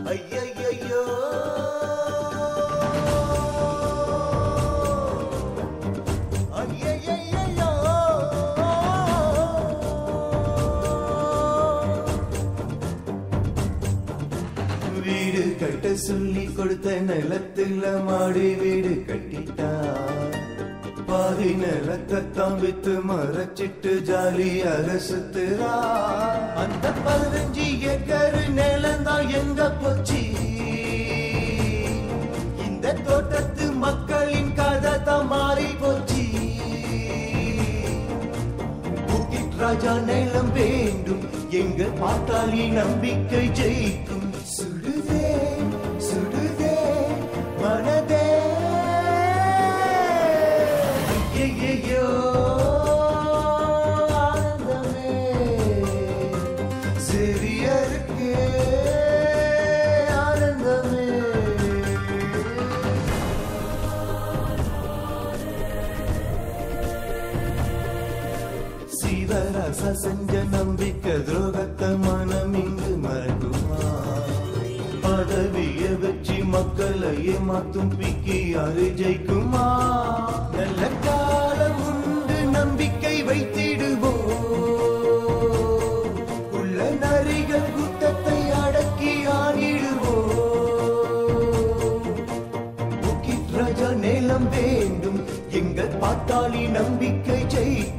ஐயையையோ ஐயையையையோ வீடு கட்ட சொல்லி கொடுத்த நிலத்துல மாடி வீடு கட்டிட்டா பாதி நிலத்தான் வித்து மறைச்சிட்டு ஜாலியாக சுத்துறா அந்த பதினஞ்சு ஏக்கர் நிலந்தான் எங்க போச்சு இந்த தோட்டத்து மக்களின் கதை தான் மாறி போச்சு புக்கிட் ராஜா நிலம் வேண்டும் எங்க பாட்டாளி நம்பிக்கை ஜெயிக்கும் சுடுதே சுடுதே மனதே ஐயையையோ, ஆனந்தமே சிறியருக்கு ஆனந்தமே சீதராசா செஞ்ச நம்பிக்கை துரோகத்தை மனம் இங்கு மறக்குமா பதவிய வச்சு மக்களை ஏமாத்தும் பிக்கி யாரு ஜெயிக்குமா நல்ல காலம் உண்டு நம்பிக்கை வைத்திடுவோம் உள்ள நரிகள் கூட்டத்தை அடக்கி ஆடிடுவோம் புக்கிட் ராஜா நேலம் வேண்டும் எங்கள் பாட்டாளி நம்பிக்கை ஜெயிக்கும்